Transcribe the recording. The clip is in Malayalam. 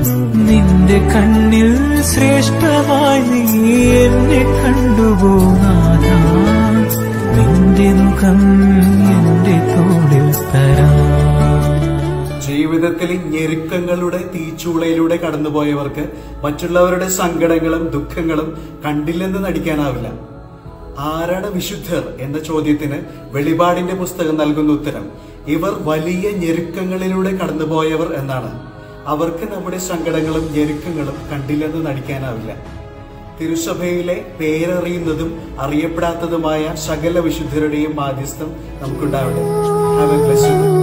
നിന്റെ കണ്ണിൽ ശ്രേഷ്ഠമായി നീ എന്നെ കണ്ടുപോനാഥ നിന്റെ മുഖം എന്റെ തോളിൽ തരാം ജീവിതത്തിൽ ഞെരുക്കങ്ങളുടെ തീച്ചൂളയിലൂടെ കടന്നുപോയവർക്ക് മറ്റുള്ളവരുടെ സങ്കടങ്ങളും ദുഃഖങ്ങളും കണ്ടില്ലെന്ന് നടിക്കാനാവില്ല ആരാണ് വിശുദ്ധർ എന്ന ചോദ്യത്തിന് വെളിപാടിന്റെ പുസ്തകം നൽകുന്ന ഉത്തരം ഇവർ വലിയ ഞെരുക്കങ്ങളിലൂടെ കടന്നുപോയവർ എന്നാണ് അവർക്ക് നമ്മുടെ സങ്കടങ്ങളും ഞെരുക്കങ്ങളും കണ്ടില്ലെന്ന് നടിക്കാനാവില്ല തിരുസഭയിലെ പേരറിയുന്നതും അറിയപ്പെടാത്തതുമായ സകല വിശുദ്ധരുടെയും മാധ്യസ്ഥം നമുക്കുണ്ടാവട്ടെ ഹാവ് എ ബ്ലെസ്ഡ്